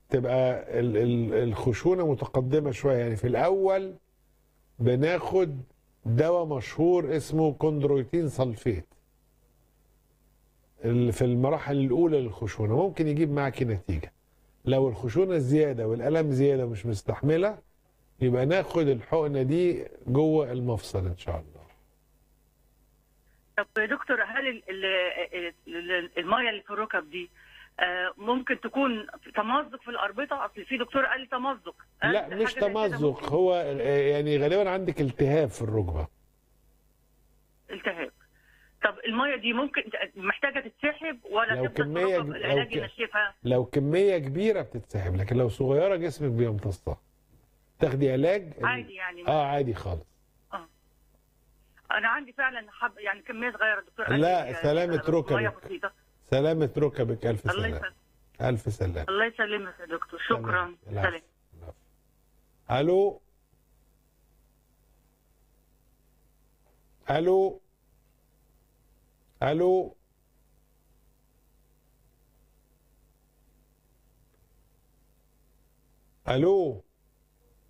تبقى ال- ال- الخشونه متقدمه شويه يعني في الاول بناخد دواء مشهور اسمه كوندرويتين سلفيت ال- في المراحل الاولى للخشونه ممكن يجيب معاكي نتيجه لو الخشونه زياده والالم زياده مش مستحمله يبقى ناخد الحقنه دي جوه المفصل ان شاء الله طب يا دكتور هل ال- ال- ال- الميه اللي في الركب دي آه، ممكن تكون تمزق في الاربطه اصل في دكتور قال لي تمزق هل لا حاجة مش زي كده تمزق ممكن؟ هو يعني غالبا عندك التهاب في الركبه التهاب طب الميه دي ممكن محتاجه تتسحب ولا لو تفضل كمية في الركب لو العلاج ك- ينشفها لو كميه كبيره بتتسحب لكن لو صغيره جسمك بيمتصها تاخدي علاج عادي يعني اه عادي خالص انا عندي فعلا حب يعني كميه صغيره دكتور قال لا، لي، آه، سلامة ميه ركبك. بسيطه سلامة ركبك ألف الله سلامة يسلمك ألف سلامة الله يسلمك يا دكتور شكرا العفو. سلام العفو. ألو ألو ألو ألو